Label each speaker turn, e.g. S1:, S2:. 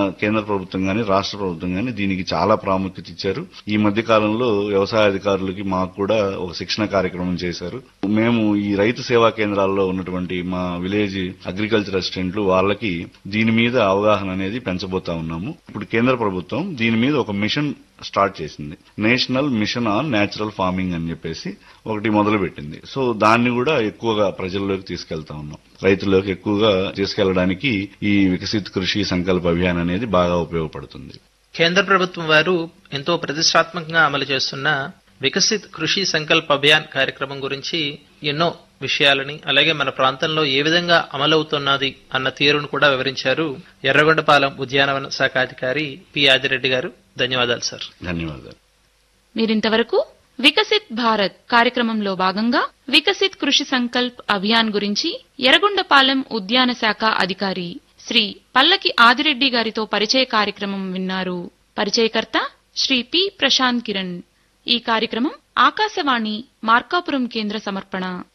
S1: కేంద్ర ప్రభుత్వం గాని రాష్ట్ర ప్రభుత్వం గాని దీనికి చాలా ప్రాముఖ్యత ఇచ్చారు ఈ మధ్య కాలంలో వ్యవసాయ అధికారులకి మాకు కూడా ఒక శిక్షణ కార్యక్రమం చేశారు మేము ఈ రైతు సేవా కేంద్రాల్లో ఉన్నటువంటి మా విలేజ్ అగ్రికల్చర్ అసిస్టెంట్లు వాళ్ళకి దీని మీద అవగాహన అనేది పెంచబోతా ఉన్నాము ఇప్పుడు కేంద్ర ప్రభుత్వం దీని మీద ఒక మిషన్ స్టార్ట్ చేసింది national mission on natural farming అని చెప్పేసి ఒకటి మొదలు పెట్టింది సో దాన్ని కూడా ఎక్కువగా ప్రజల్లోకి తీసుకెళ్తా ఉన్నాం రైతుల్లోకి ఎక్కువగా తీసుకెళ్లడానికి ఈ వికసిత్ కృషి సంకల్ప అభియాన్ అనేది బాగా ఉపయోగపడుతుంది
S2: కేంద్ర ప్రభుత్వం వారు ఎంతో ప్రతిష్టాత్మకంగా అమలు చేస్తున్న వికసిత్ కృషి సంకల్ప్ అభియాన్ కార్యక్రమం గురించి ఎన్నో విషయాలని అలాగే మన ప్రాంతంలో ఏ విధంగా అమలవుతున్నది అన్న తీరును కూడా వివరించారు ఎర్రగొండపాలెం ఉద్యానవన శాఖ అధికారి పి ఆదిరెడ్డి గారు ధన్యవాదాలు సార్
S1: ధన్యవాదాలు
S3: మీరింతవరకు వికసిత్ భారత్ కార్యక్రమంలో భాగంగా వికసిత్ కృషి సంకల్ప్ అభియాన్ గురించి ఎర్రగొండపాలెం ఉద్యాన శాఖ అధికారి శ్రీ పల్లకి ఆదిరెడ్డి గారితో పరిచయ కార్యక్రమం విన్నారు పరిచయకర్త శ్రీ పి ప్రశాంత్ కిరణ్ ఈ కార్యక్రమం ఆకాశవాణి మార్కాపురం కేంద్ర సమర్పణ